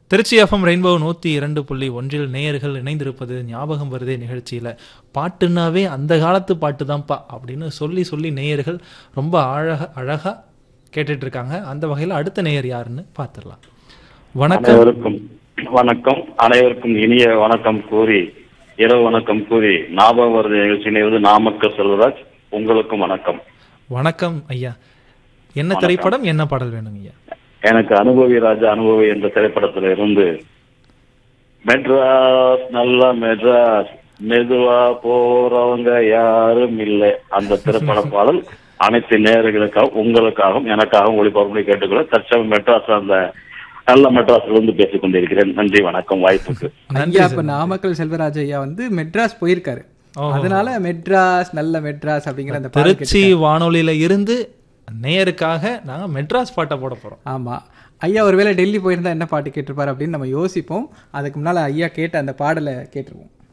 Trichy FM rainbow நூற்றி இரண்டு புள்ளி ஒன்றில் நேயர்கள் இணைந்திருப்பது ஞாபகம் வருதே நிகழ்ச்சியில் பாட்டுனாவே அந்த காலத்து பாட்டு தான்ப்பா அப்படின்னு சொல்லி சொல்லி நேயர்கள் ரொம்ப அழக அழகாக கேட்டுட்டு இருக்காங்க அந்த வகையில் அடுத்த நேயர் யாருன்னு பார்த்துடலாம் வணக்கம் அனைவருக்கும் வணக்கம் அனைவருக்கும் இனிய வணக்கம் கூறி இரவு வணக்கம் கூறி ஞாபகம் வருது நிகழ்ச்சியினை வந்து நாமக்கல் செல்வராஜ் உங்களுக்கும் வணக்கம் வணக்கம் ஐயா என்ன திரைப்படம் என்ன பாடல் வேணும் ஐயா எனக்கு அனுபவி ராஜா அனுபவி என்ற திரைப்படத்துல இருந்து மெட்ராஸ் நல்ல மெட்ராஸ் மெதுவா போறவங்க யாரும் இல்லை அந்த திரைப்பட பாடல் அனைத்து நேயர்களுக்காகவும் உங்களுக்காகவும் எனக்காகவும் ஒளிபரப்பு கேட்டுக்கொள்ள தற்சமயம் மெட்ராஸ் அந்த நல்ல மெட்ராஸ்ல இருந்து பேசிக் கொண்டிருக்கிறேன் நன்றி வணக்கம் வாய்ப்புக்கு நன்றி ஐயா இப்ப நாமக்கல் செல்வராஜ் ஐயா வந்து மெட்ராஸ் போயிருக்காரு அதனால மெட்ராஸ் நல்ல மெட்ராஸ் அப்படிங்கிற அந்த பாடல் திருச்சி வானொலியில இருந்து நேயருக்காக நாங்க மெட்ராஸ் பாட்டை போட போறோம் ஆமா ஐயா ஒருவேளை டெல்லி போயிருந்தா என்ன பாட்டு கேட்டிருப்பாரு அப்படின்னு நம்ம யோசிப்போம் அதுக்கு முன்னால ஐயா கேட்ட அந்த பாடலை கேட்டுருவோம்